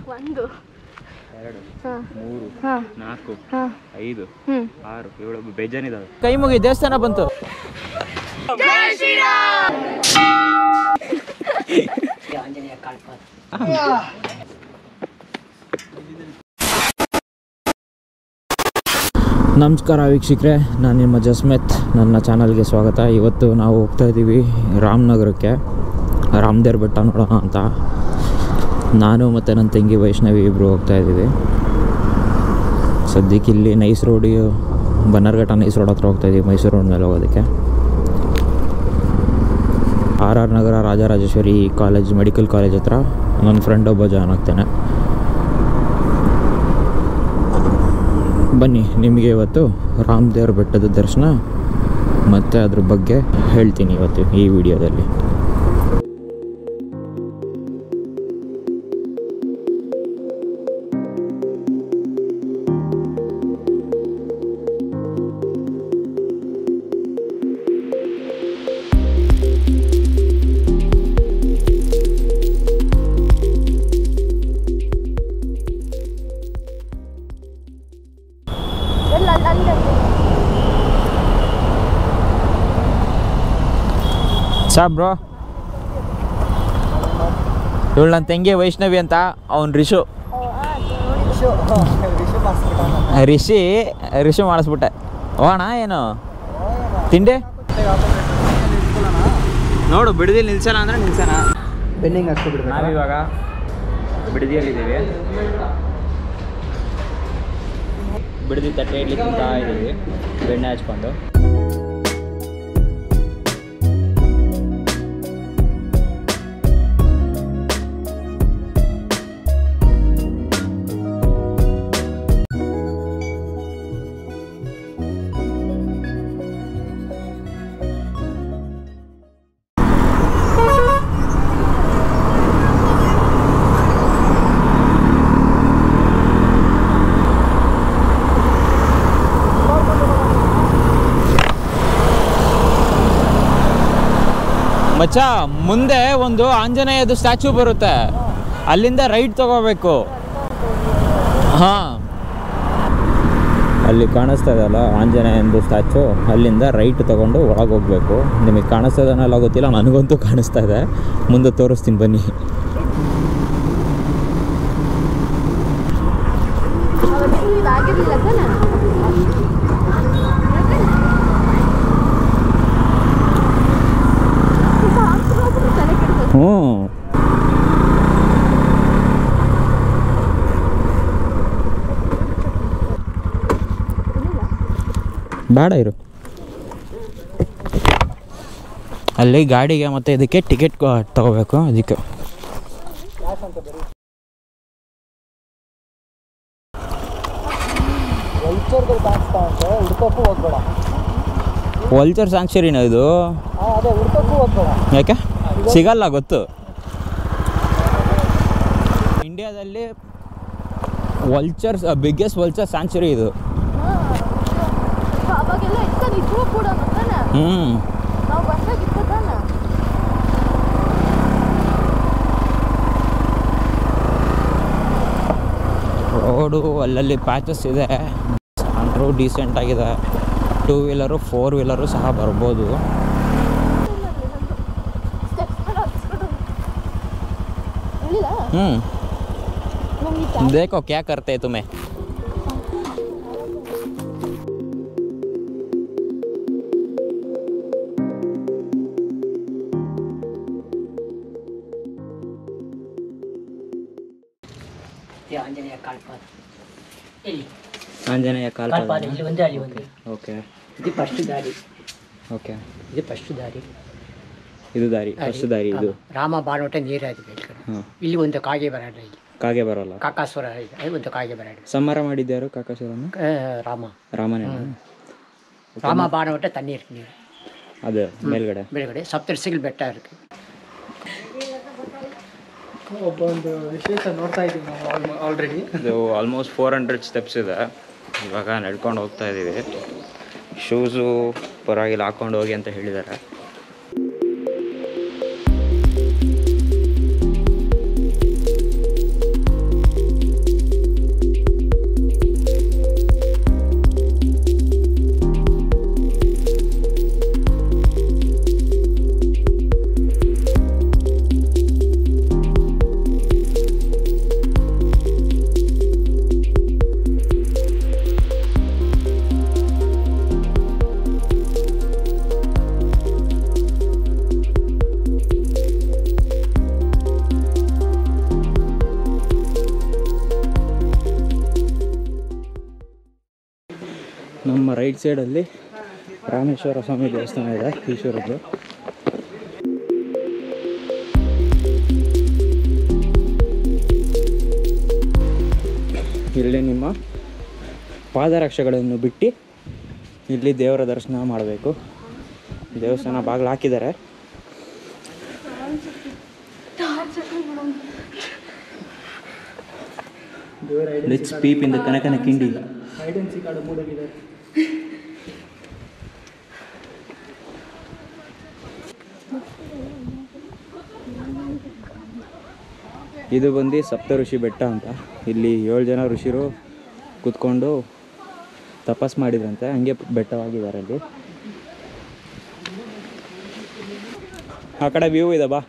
ಒಂದು ಎರಡು ಹಾಂ ಮೂರು ಹಾಂ ನಾಲ್ಕು ಹಾಂ ಐದು ಹ್ಞೂ ಆರು ಏಳು ಬೇಜಾನಿದಾವೆ ಕೈ ಮುಗಿ ದೇವಸ್ಥಾನ ಬಂತು ನಮಸ್ಕಾರ ವೀಕ್ಷಕರೇ ನಾನು ನಿಮ್ಮ ಜಸ್ಮೆತ್ ನನ್ನ ಚಾನಲ್ಗೆ ಸ್ವಾಗತ ಇವತ್ತು ನಾವು ಹೋಗ್ತಾ ಇದ್ದೀವಿ ರಾಮನಗರಕ್ಕೆ ರಾಮದೇವ್ರ ಬೆಟ್ಟ ನೋಡೋಣ ಅಂತ ನಾನು ಮತ್ತು ನನ್ನ ತಂಗಿ ವೈಷ್ಣವಿ ಇಬ್ಬರು ಹೋಗ್ತಾ ಇದ್ದೀವಿ ಸದ್ಯಕ್ಕೆ ಇಲ್ಲಿ ನೈಸ್ ರೋಡಿ ಬನ್ನರ್ಘಟ್ಟ ನೈಸ್ ರೋಡ್ ಹತ್ರ ಹೋಗ್ತಾ ಇದ್ದೀವಿ ಮೈಸೂರು ರೋಡ್ ಮೇಲೆ ಹೋಗೋದಕ್ಕೆ R R Nagar Rajarajeshwari college medical college ಹತ್ರ ನನ್ನ ಫ್ರೆಂಡ್ ಒಬ್ಬ ಜಾಯ್ನ್ ಆಗ್ತಾನೆ ಬನ್ನಿ ನಿಮಗೆ ಇವತ್ತು ರಾಮದೇವ್ರ ಬೆಟ್ಟದ ದರ್ಶನ ಮತ್ತು ಅದ್ರ ಬಗ್ಗೆ ಹೇಳ್ತೀನಿ ಇವತ್ತು ಈ ವಿಡಿಯೋದಲ್ಲಿ ಎಲ್ಲ ಅಲ್ಲಿ ಅಲ್ಲಿ ಸಾ ಬ್ರೋ ಇವಳು ನನ್ನ ತಂಗಿ ವೈಷ್ಣವಿ ಅಂತ ಅವ್ನು ರಿಷು ರಿಷಿ ರಿಷು ಮಾಡಿಸ್ಬಿಟ್ಟೆ ಹೋಗೋಣ ಏನು ತಿಂಡಿ ನೋಡು ಬಿಡದಿ ನಿಲ್ಸೋಣ ಅಂದ್ರೆ ನಿಲ್ಸೋಣ ಬೆನ್ನಿಂಗ್ ಹಾಕ್ಸ್ಕೊಬಿಡ್ಬೇಕು ನಾವಿವಾಗ ಬಿಡದಿಯಲ್ಲಿದ್ದೀವಿ ಬಿಡದಿ ತಟ್ಟೆ ಇಡ್ಲಿ ತಿಂತಾ ಇದ್ದೀವಿ ಬೆಣ್ಣೆ ಹಚ್ಕೊಂಡು ಮಚ್ಚ ಮುಂದೆ ಒಂದು ಆಂಜನೇಯದು ಸ್ಟ್ಯಾಚು ಬರುತ್ತೆ ಅಲ್ಲಿಂದ ರೈಟ್ ತಗೋಬೇಕು ಹಾಂ ಅಲ್ಲಿ ಕಾಣಿಸ್ತಾ ಇದೆಯಲ್ಲ ಆಂಜನೇಯಂದು ಸ್ಟ್ಯಾಚು ಅಲ್ಲಿಂದ ರೈಟ್ ತಗೊಂಡು ಒಳಗೆ ಹೋಗ್ಬೇಕು ನಿಮಗೆ ಕಾಣಿಸ್ತಾ ಇದೆನಲ್ಲ ಗೊತ್ತಿಲ್ಲ ನನಗಂತೂ ಕಾಣಿಸ್ತಾ ಇದೆ ಮುಂದೆ ತೋರಿಸ್ತೀನಿ ಬನ್ನಿ ಅವತ್ತು ಇದಾಗಿರ್ಲಿಲ್ಲ ತಾನೆ ತಲೆ ಕೆಡ್ತು ಹ್ಞೂ ಬೇಡ ಇರು ಅಲ್ಲಿ ಗಾಡಿಗೆ ಮತ್ತು ಇದಕ್ಕೆ ಟಿಕೆಟ್ ತಗೋಬೇಕು ಅದಕ್ಕೆ ವೈಚರ್ಗಳು ಕಾಣಿಸ್ತಾ ಉಂಟು ಹುಡ್ಕೋಕ್ಕೂ ಹೋಗ್ಬೇಡ ವಲ್ಚರ್ ಸ್ಯಾಂಕ್ಚುರಿನ ಇದು ಹಾಂ ಅದೇ ಹುಡ್ಕೋಕ್ಕೂ ಹೋಗ್ಬೇಡ ಯಾಕೆ ಸಿಗಲ್ಲ ಗೊತ್ತು ಇಂಡಿಯಾದಲ್ಲಿ ವಲ್ಚರ್ಸ್ ಬಿಗ್ಗೆಸ್ಟ್ ವಲ್ಚರ್ ಸ್ಯಾಂಕ್ಚುರಿ ಇದು ಅವಾಗೆಲ್ಲ ಇಟ್ಕೊಂಡು ಇದ್ರು ಕೂಡ ತಾನೆ ಹ್ಞೂ ನಾವು ಬಂದಾಗ ಇತ್ತು ತಾನೆ ರೋಡು ಅಲ್ಲಲ್ಲಿ ಪ್ಯಾಚಸ್ ಇದೆ ಅಂದರೂ ಡೀಸೆಂಟ್ ಆಗಿದೆ ಟೂ ವೀಲರು ಫೋರ್ ವೀಲರು ಸಹ ಬರ್ಬೋದು ಸ್ಟೆಪ್ಸ್ ಮೇಲೆ ಹತ್ಸ್ಕೊಂಡು ಹೇಳಿಲ್ಲ ಹ್ಞೂ ನಮ್ಗೆ ಈ ಚಾರ್ಜ್ देखो क्या करते तुम्हें ಈ ಆಂಜನೇಯ ಕಾಲ್ಪಾದ ಇಲ್ಲಿ ಆಂಜನೇಯ ಕಾಲ್ಪಾದ ಕಾಲ್ಪಾದ ಇಲ್ಲಿ ಒಂದು ಅಲ್ಲಿ ಒಂದು ಓಕೆ ಇದು ಫಸ್ಟ್ ದಾರಿ ಓಕೆ ಇದು ಫಸ್ಟ್ ದಾರಿ ಇದು ದಾರಿ ಫಸ್ಟ್ ದಾರಿ ಇದು ಹಾ, ರಾಮ ಬಾನೋಟ ನೀರಾಗಿದೆ ಈ ಕಡೆ ಹಾಂ ಇಲ್ಲಿ ಒಂದು ಕಾಗೆ ಬರಾಡ ಇಲ್ಲಿ ಕಾಗೆ ಬರೋಲ್ಲ ಕಾಕಾಸುರ ಇದೆ ಅಲ್ಲಿ ಒಂದು ಕಾಗೆ ಬರಾಡ ಸಂಹಾರ ಮಾಡಿದ್ಯಾರು ಕಾಕಾಸುರನ್ನು ರಾಮ ರಾಮನೇ ರಾಮ ಬಾನೋಟ ತಣ್ಣೀರು ನೀರು ಅದು ಮೇಲ್ಗಡೆ ಬೆಳಗಡೆ ಸಪ್ತರ್ಸಿಗಳು ಬೆಟ್ಟ ಇருக்கு ಒಬ್ಬ ಒಂದು ವಿಶೇಷ ನೋಡ್ತಾ ಇದ್ದೀವಿ ನಾವು ಆಲ್ರೆಡಿ ಇದು ಆಲ್ಮೋಸ್ಟ್ ಫೋರ್ ಹಂಡ್ರೆಡ್ ಸ್ಟೆಪ್ಸ್ ಇದೆ ಇವಾಗ ನಡ್ಕೊಂಡು ಹೋಗ್ತಾ ಇದ್ದೀವಿ ಶೂಸು ಪರವಾಗಿಲ್ಲ ಹಾಕೊಂಡು ಹೋಗಿ ಅಂತ ಹೇಳಿದ್ದಾರೆ ನಮ್ಮ ರೈಟ್ ಸೈಡಲ್ಲಿ ರಾಮೇಶ್ವರ ಸ್ವಾಮಿ ದೇವಸ್ಥಾನ ಇದೆ ಈಶ್ವರದ್ದು ಇಲ್ಲಿ ನಿಮ್ಮ ಪಾದರಕ್ಷೆಗಳನ್ನು ಬಿಟ್ಟು ಇಲ್ಲಿ ದೇವರ ದರ್ಶನ ಮಾಡಬೇಕು ದೇವಸ್ಥಾನ ಬಾಗಿಲು ಹಾಕಿದ್ದಾರೆ ದೇವರ ಲೆಟ್ಸ್ ಪೀಪ್ ಇನ್ ದ ಕನಕನ ಕಿಂಡಿ ಐಡೆನ್ಸಿ ಕಾರ್ಡ್ ಮೂಡಲಿದ್ದಾರೆ ಇದು ಬಂದು ಸಪ್ತ ಋಷಿ ಬೆಟ್ಟ ಅಂತ ಇಲ್ಲಿ ಏಳು ಜನ ಋಷಿರು ಕೂತ್ಕೊಂಡು ತಪಸ್ ಮಾಡಿದ್ರಂತೆ ಹಂಗೆ ಬೆಟ್ಟವಾಗಿದ್ದಾರೆ ಅಲ್ಲಿ ಆ ಕಡೆ ವ್ಯೂ ಇದೆ ಬಾ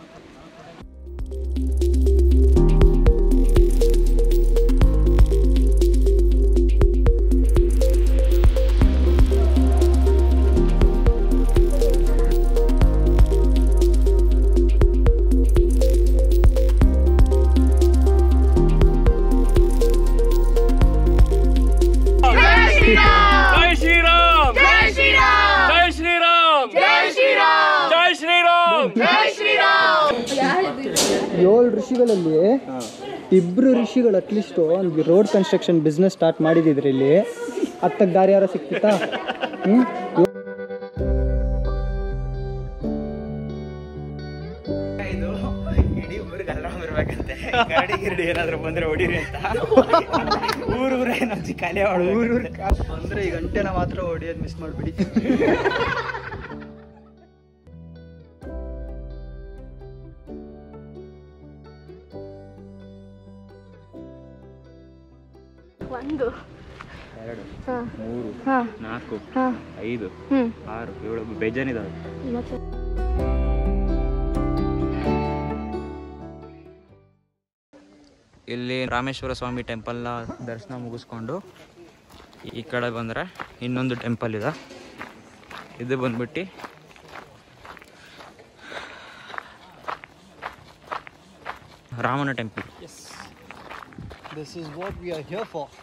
जय श्री राम जय श्री राम जय श्री राम जय श्री राम जय श्री राम जय श्री राम ಏಳು ಋಷಿಗಳಲ್ಲಿ ಇಬ್ರು ಋಷಿಗಳು ಅಟ್ಲೀಸ್ಟ್ ಒಂದು ರೋಡ್ ಕನ್ಸ್ಟ್ರಕ್ಷನ್ ಬಿಸ್ನೆಸ್ ಸ್ಟಾರ್ಟ್ ಮಾಡಿದಿದ್ರೆ ಇಲ್ಲಿ ಹತ್ತಕ್ಕೆ ದಾರಿ ಯಾರೋ ಸಿಕ್ತಿತ್ತಾ ಹ್ಞೂ ಇದು ಇಡೀ ಊರಿಗೆ ಅಲಾರಾಮ್ ಇರ್ಬೇಕಂತೆ ಕರಡಿ ಗಿರಡಿ ಏನಾದ್ರು ಬಂದ್ರೆ ಹೊಡೀರಿ ಅಂತ ಊರು ಊರೇ ನಮ್ದು ಖಾಲಿ ಊರು ಅಂದರೆ ಈ ಗಂಟೆನ ಮಾತ್ರ ಹೊಡಿಯೋದು ಮಿಸ್ ಮಾಡಿಬಿಡಿ ಒಂದು ಎರಡು ಹಾ ಮೂರು ಹಾ ನಾಲ್ಕು ಹಾ ಐದು ಹ್ಮ್ ಆರು ಏಳು ಬೇಜಾನಿದಾವೆ ಮತ್ತೆ ಇಲ್ಲಿ ರಾಮೇಶ್ವರ ಸ್ವಾಮಿ ಟೆಂಪಲ್ನ ದರ್ಶನ ಮುಗಿಸ್ಕೊಂಡು ಈ ಕಡೆ ಬಂದರೆ ಇನ್ನೊಂದು ಟೆಂಪಲ್ ಇದೆ ಇದು ಬಂದ್ಬಿಟ್ಟು ರಾಮನ temple this is what we are here for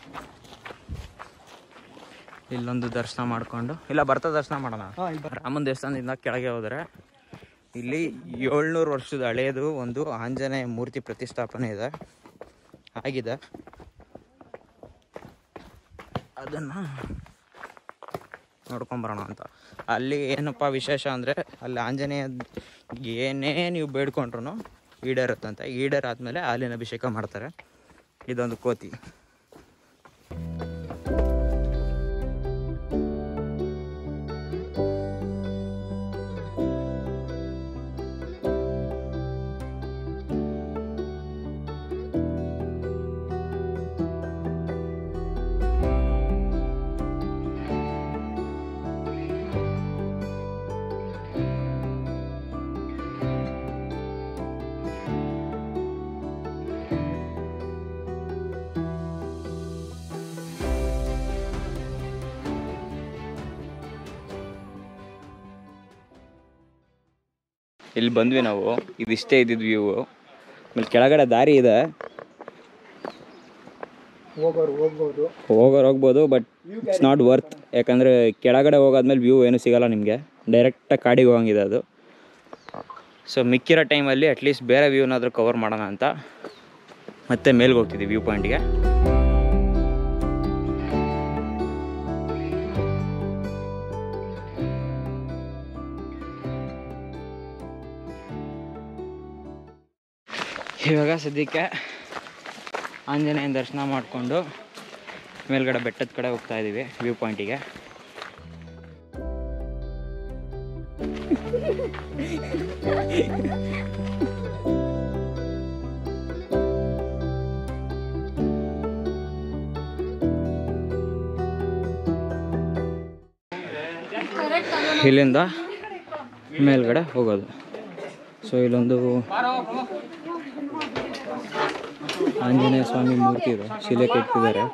ಇಲ್ಲೊಂದು ದರ್ಶನ ಮಾಡಿಕೊಂಡು ಇಲ್ಲ ಬರ್ತಾ ದರ್ಶನ ಮಾಡೋಣ ಹಾಂ ಇಲ್ಲಿ ರಾಮನ ದೇವಸ್ಥಾನದಿಂದ ಕೆಳಗೆ ಹೋದರೆ ಇಲ್ಲಿ ಏಳ್ನೂರು ವರ್ಷದ ಹಳೆಯದು ಒಂದು ಆಂಜನೇಯ ಮೂರ್ತಿ ಪ್ರತಿಷ್ಠಾಪನೆ ಇದೆ ಆಗಿದೆ ಅದನ್ನು ನೋಡ್ಕೊಂಬರೋಣ ಅಂತ ಅಲ್ಲಿ ಏನಪ್ಪ ವಿಶೇಷ ಅಂದರೆ ಅಲ್ಲಿ ಆಂಜನೇಯ ಏನೇ ನೀವು ಬೇಡ್ಕೊಂಡ್ರು ಈಡೇರುತ್ತಂತೆ ಈಡೇರಾದ್ಮೇಲೆ ಹಾಲಿನ ಅಭಿಷೇಕ ಮಾಡ್ತಾರೆ ಇದೊಂದು ಕೋತಿ ಇಲ್ಲಿ ಬಂದ್ವಿ ನಾವು ಇದಿಷ್ಟೇ ಇದ್ದಿದ್ದು ವ್ಯೂ ಆಮೇಲೆ ಕೆಳಗಡೆ ದಾರಿ ಇದೆ ಹೋಗೋರು ಹೋಗ್ಬೋದು ಹೋಗೋರು ಹೋಗ್ಬೋದು ಬಟ್ ಇಟ್ಸ್ ನಾಟ್ ವರ್ತ್ ಯಾಕಂದರೆ ಕೆಳಗಡೆ ಹೋಗಾದ್ಮೇಲೆ ವ್ಯೂ ಏನು ಸಿಗಲ್ಲ ನಿಮಗೆ ಡೈರೆಕ್ಟಾಗಿ ಕಾಡಿಗೆ ಹೋಗಂಗಿದೆ ಅದು ಸೊ ಮಿಕ್ಕಿರೋ ಟೈಮಲ್ಲಿ ಅಟ್ಲೀಸ್ಟ್ ಬೇರೆ ವ್ಯೂನಾದರೂ ಕವರ್ ಮಾಡೋಣ ಅಂತ ಮತ್ತೆ ಮೇಲ್ಗೆ ಹೋಗ್ತಿದ್ವಿ ವ್ಯೂ ಪಾಯಿಂಟ್ಗೆ ಇವಾಗ ಸದ್ಯಕ್ಕೆ ಆಂಜನೇಯನ ದರ್ಶನ ಮಾಡಿಕೊಂಡು ಮೇಲ್ಗಡೆ ಬೆಟ್ಟದ ಕಡೆ ಹೋಗ್ತಾ ಇದ್ದೀವಿ ವ್ಯೂ ಪಾಯಿಂಟಿಗೆ ಇಲ್ಲಿಂದ ಮೇಲ್ಗಡೆ ಹೋಗೋದು ಸೊ ಇಲ್ಲೊಂದು ಆಂಜನೇಯ ಸ್ವಾಮಿ ಮೂರ್ತಿ ಇದೆ ಶಿಲೆ ಕೆತ್ತಿದ್ದಾರೆ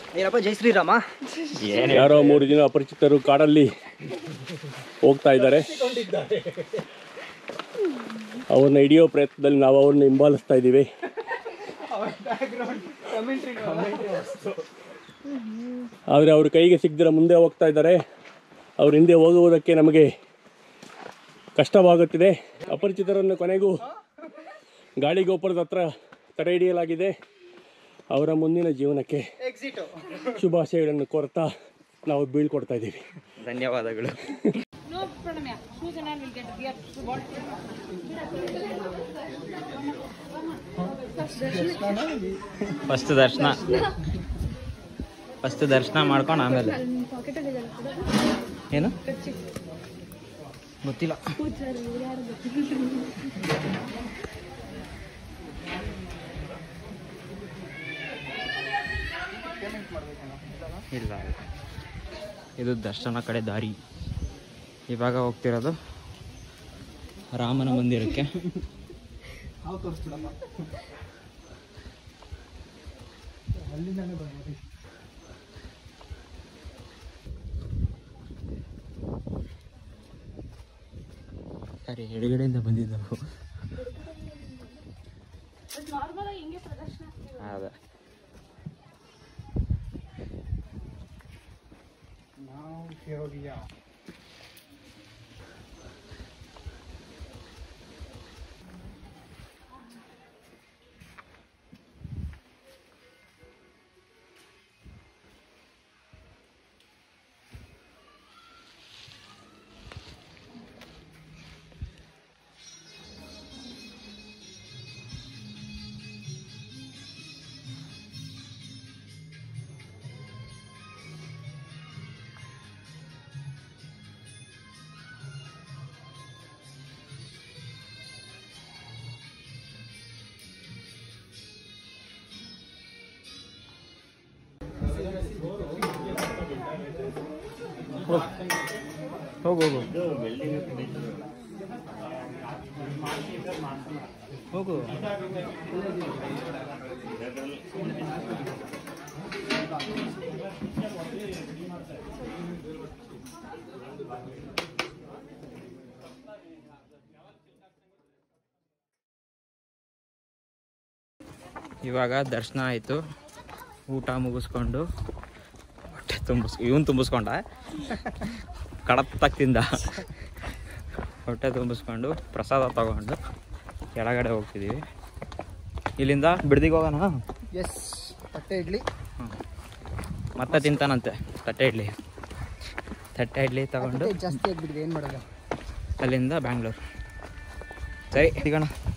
ಏನಪ್ಪ ಜೈ ಶ್ರೀರಾಮ ಏನು ಯಾರೋ ಮೂರು ಜನ ಅಪರಿಚಿತರು ಕಾಡಲ್ಲಿ ಹೋಗ್ತಾ ಇದ್ದಾರೆ ಅವ್ರನ್ನ ಹಿಡಿಯೋ ಪ್ರಯತ್ನದಲ್ಲಿ ನಾವು ಅವ್ರನ್ನ ಹಿಂಬಾಲಿಸ್ತಾ ಇದ್ದೀವಿ ಆದರೆ ಅವ್ರ ಕೈಗೆ ಸಿಗದಿರ ಮುಂದೆ ಹೋಗ್ತಾ ಇದ್ದಾರೆ ಅವ್ರ ಹಿಂದೆ ಹೋಗುವುದಕ್ಕೆ ನಮಗೆ ಕಷ್ಟವಾಗುತ್ತಿದೆ ಅಪರಿಚಿತರನ್ನು ಕೊನೆಗೂ ಗಾಳಿ ಗೋಪುರದ ಹತ್ರ ತಡೆ ಹಿಡಿಯಲಾಗಿದೆ ಅವರ ಮುಂದಿನ ಜೀವನಕ್ಕೆ ಎಕ್ಸಿಟು ಶುಭಾಶಯಗಳನ್ನು ಕೋರ್ತಾ ನಾವು ಬೀಳ್ಕೊಡ್ತಾ ಇದ್ದೀವಿ ಧನ್ಯವಾದಗಳು ಫಸ್ಟ್ ದರ್ಶನ ಫಸ್ಟ್ ದರ್ಶನ ಮಾಡ್ಕೊಂಡು ಆಮೇಲೆ ಏನು ಗೊತ್ತಿಲ್ಲ ಇಲ್ಲ ಇದು ದರ್ಶನ ಕಡೆ ದಾರಿ ಇವಾಗ ಹೋಗ್ತಿರೋದು ರಾಮನ ಮಂದಿರಕ್ಕೆ ಸರಿ ಎಡಗಡೆಯಿಂದ ಬಂದಿದ್ದವು ಅದೇ ಹೋಗು ಹೋಗು ಹೋಗು ಇವಾಗ ದರ್ಶನ ಆಯಿತು ಊಟ ಮುಗಿಸ್ಕೊಂಡು ಹೊಟ್ಟೆ ತುಂಬಿಸ್ ಇವನು ತುಂಬಿಸ್ಕೊಂಡ ಕಡತ್ತಾಗ ತಿಂದ ಹೊಟ್ಟೆ ತುಂಬಿಸ್ಕೊಂಡು ಪ್ರಸಾದ ತಗೊಂಡು ಕೆಳಗಡೆ ಹೋಗ್ತಿದ್ದೀವಿ ಇಲ್ಲಿಂದ ಬಿಡ್ದಿಗೆ ಹೋಗೋಣ ಎಸ್ ತಟ್ಟೆ ಇಡ್ಲಿ ಮತ್ತೆ ತಿಂತಾನಂತೆ ತಟ್ಟೆ ಇಡ್ಲಿ ತಟ್ಟೆ ಇಡ್ಲಿ ತಗೊಂಡು ಜಾಸ್ತಿ ಆಗಿಬಿಟ್ಟಿದೆ ಏನು ಮಾಡೋದು ಅಲ್ಲಿಂದ ಬ್ಯಾಂಗ್ಳೂರು ಸರಿ ಸಿಗೋಣ